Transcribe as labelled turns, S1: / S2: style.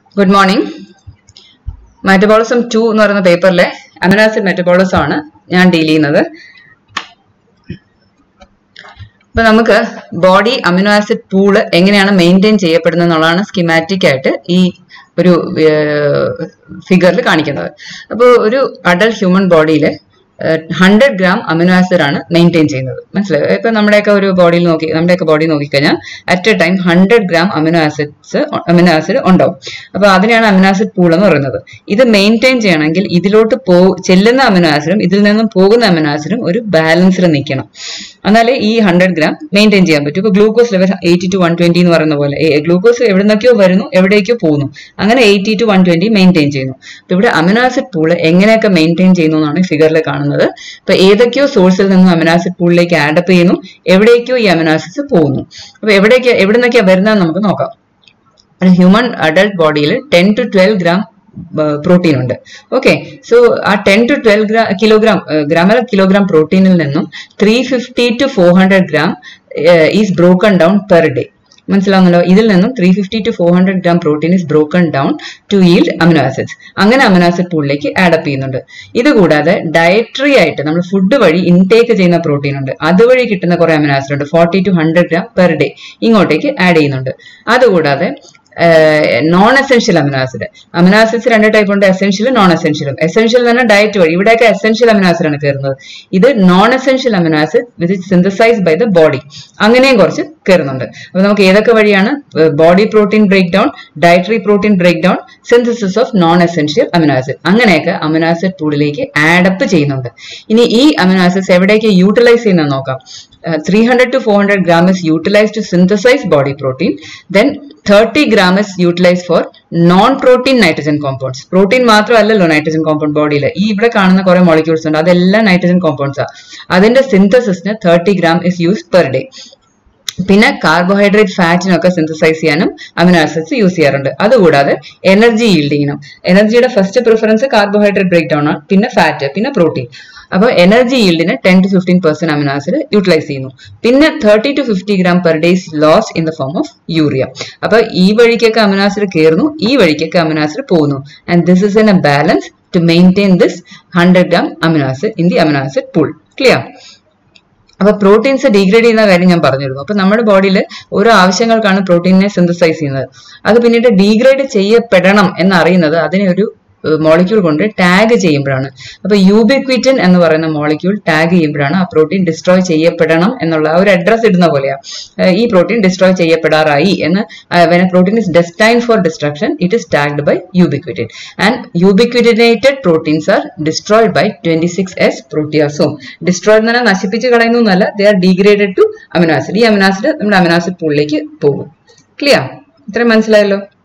S1: good morning metabolism to എന്ന് പറയുന്ന പേപ്പറിലെ amino acid metabolism ആണ് ഞാൻ ഡീൽ ചെയ്യുന്നത് അപ്പൊ നമുക്ക് ബോഡി അമിനോ ആസിഡ് പൂള് എങ്ങനെയാണ് മെയിൻറ്റെയിൻ ചെയ്യപ്പെടുന്നത് എന്നുള്ളതാണ് സ്കിമാറ്റിക് ആയിട്ട് ഈ ഒരു ഫിഗറിൽ കാണിക്കുന്നത് അപ്പോൾ ഒരു അഡൽട്ട് ഹ്യൂമൻ ബോഡിയിൽ ഹൺഡ്രഡ് ഗ്രാം അമിനോ ആസിഡ് ആണ് മെയിൻറ്റെയിൻ ചെയ്യുന്നത് മനസ്സിലായോ ഇപ്പൊ നമ്മുടെയൊക്കെ ഒരു ബോഡിയിൽ നോക്കി നമ്മുടെയൊക്കെ ബോഡി നോക്കിക്കഴിഞ്ഞാൽ at a time hundred gram amino acids amino acid ഉണ്ടാവും അപ്പൊ അതിനെയാണ് അമിനോ ആസിഡ് പൂൾ എന്ന് പറയുന്നത് ഇത് മെയിൻറ്റെയിൻ ചെയ്യണമെങ്കിൽ ഇതിലോട്ട് പോ ചെല്ലുന്ന അമിനോ ആസിഡും ഇതിൽ നിന്നും പോകുന്ന അമിനോ ആസിഡും ഒരു ബാലൻസിൽ നിൽക്കണം എന്നാലേ ഈ ഹൺഡ്രഡ് ഗ്രാം മെയിൻറ്റെയിൻ ചെയ്യാൻ പറ്റും ഇപ്പൊ glucose level eighty to one twenty എന്ന് പറയുന്ന പോലെ ഗ്ലൂക്കോസ് എവിടെ നിന്നൊക്കെയോ വരുന്നു എവിടേക്കോ പോകുന്നു അങ്ങനെ eighty to one twenty maintain ചെയ്യുന്നു അപ്പൊ ഇവിടെ അമിനോ ആസിഡ് പൂള് എങ്ങനെയൊക്കെ മെയിൻറ്റെയിൻ ചെയ്യുന്നു എന്നാണ് ഫിഗറിൽ കാണുന്നത് ഇപ്പൊ ഏതൊക്കെയോ സോഴ്സിൽ നിന്നും അമിനോ ആസിഡ് പൂളിലേക്ക് ആഡപ്പ് ചെയ്യുന്നു എവിടേക്കോ ഈ അമിനോ ആസിഡ്സ് പോകുന്നു അപ്പൊ എവിടേക്ക് എവിടെ നിന്നൊക്കെയാ വരുന്നതെന്ന് നമുക്ക് നോക്കാം ഹ്യൂമൻ അഡൾട്ട് ബോഡിയിൽ ten to twelve gram protein ഉണ്ട് ഓക്കെ സോ ആ ten to twelve gram kilogram ഗ്രാമല കിലോഗ്രാം പ്രോട്ടീനിൽ നിന്നും three fifty to four hundred gram is broken down per day മനസ്സിലാവുന്നല്ലോ ഇതിൽ നിന്നും three fifty to four hundred gram protein is broken down to yield amino acids അങ്ങനെ amino acid പൂളിലേക്ക് add up ചെയ്യുന്നുണ്ട് ഇത് കൂടാതെ ഡയറ്ററി ആയിട്ട് നമ്മൾ ഫുഡ് വഴി ഇൻടേക്ക് ചെയ്യുന്ന പ്രോട്ടീൻ ഉണ്ട് അതുവഴി കിട്ടുന്ന കുറെ അമിനോ ആസിഡ് ഉണ്ട് forty to hundred gram per day ഇങ്ങോട്ടേക്ക് ആഡ് ചെയ്യുന്നുണ്ട് അതുകൂടാതെ നോൺ എസെൻഷ്യൽ അമിനാസിഡ് അമിനാസിഡ്സ് രണ്ട് ടൈപ്പ് ഉണ്ട് എസെൻഷ്യലും നോൺ എസെൻഷ്യലും എസെൻഷ്യൽ എന്ന് പറഞ്ഞാൽ ഡയറ്റ് വഴി ഇവിടെയൊക്കെ എസെൻഷ്യൽ അമിനാസിഡ് ആണ് കയറുന്നത് ഇത് non essential amino acid with synthesize by the body അങ്ങനെയും കുറച്ച് കയറുന്നുണ്ട് അപ്പൊ നമുക്ക് ഏതൊക്കെ വഴിയാണ് body protein break down dietary protein break down synthesis of non essential amino acid അങ്ങനെയൊക്കെ അമിനാസിഡ് പൂളിലേക്ക് ആഡപ്പ് ചെയ്യുന്നുണ്ട് ഇനി ഈ അമിനാസിഡ്സ് എവിടേക്ക് യൂട്ടിലൈസ് ചെയ്യുന്നത് നോക്കാം three hundred to four hundred gram is utilize to synthesize body protein then thirty gram is utilize for non protein nitrogen compounds protein മാത്രമല്ലല്ലോ nitrogen compound ബോഡിയിൽ ഈ ഇവിടെ കാണുന്ന കുറെ മോളിക്യൂൾസ് ഉണ്ട് അതെല്ലാം നൈട്രജൻ കോമ്പൗണ്ട്സ് ആണ് അതിന്റെ സിന്തസിസിന് thirty gram is use per day പിന്നെ കാർബോഹൈഡ്രേറ്റ് ഫാറ്റിനൊക്കെ സിന്തസൈസ് ചെയ്യാനും അമിനോ ആസിഡ്സ് യൂസ് ചെയ്യാറുണ്ട് അതുകൂടാതെ എനർജി ഈൽഡിങ്ങിനും എനർജിയുടെ first preference carbohydrate break down ആണ് പിന്നെ ഫാറ്റ് പിന്നെ പ്രോട്ടീൻ അപ്പോൾ എനർജി ഈൽഡിന് ten to fifteen percent amino acid utilize ചെയ്യുന്നു പിന്നെ thirty to fifty gram per days loss in the form of urea അപ്പൊ ഈ വഴിക്കൊക്കെ അമിനോ ആസിഡ് കയറുന്നു ഈ വഴിക്കൊക്കെ അമിനോ ആസിഡ് പോകുന്നു and this is in a balance to maintain this hundred gram amino acid in the amino acid pool clear അപ്പൊ proteins degrade ചെയ്യുന്ന കാര്യം ഞാൻ പറഞ്ഞിരുന്നു അപ്പൊ നമ്മുടെ ബോഡിയിൽ ഓരോ ആവശ്യങ്ങൾക്കാണ് പ്രോട്ടീനെ സിന്തസൈസ് ചെയ്യുന്നത് അത് പിന്നീട് ഡീഗ്രേഡ് ചെയ്യപ്പെടണം എന്നറിയുന്നത് അതിനെ ഒരു മോളിക്യൂൾ കൊണ്ട് ടാഗ് ചെയ്യുമ്പോഴാണ് അപ്പൊ യൂബിക്വിറ്റിൻ എന്ന് പറയുന്ന മോളിക്യൂൾ ടാഗ് ചെയ്യുമ്പോഴാണ് ആ പ്രോട്ടീൻ ഡിസ്ട്രോയ് ചെയ്യപ്പെടണം എന്നുള്ള ഒരു അഡ്രസ് ഇടുന്ന പോലെയാ ഈ പ്രോട്ടീൻ ഡിസ്ട്രോയ് ചെയ്യപ്പെടാറായി എന്ന് when protein is destine for destruction it is tagged by ubiquitin and ubiquitinated proteins are destroyed by twenty six S proteasome destroyed എന്ന് പറഞ്ഞാൽ നശിപ്പിച്ച് കളയുന്നു എന്നല്ല they are degraded to amino acid ഈ അമിനാസിഡ് നമ്മുടെ അമിനാസിഡ് പൂളിലേക്ക് പോകും ക്ലിയർ ഇത്രയും മനസ്സിലായല്ലോ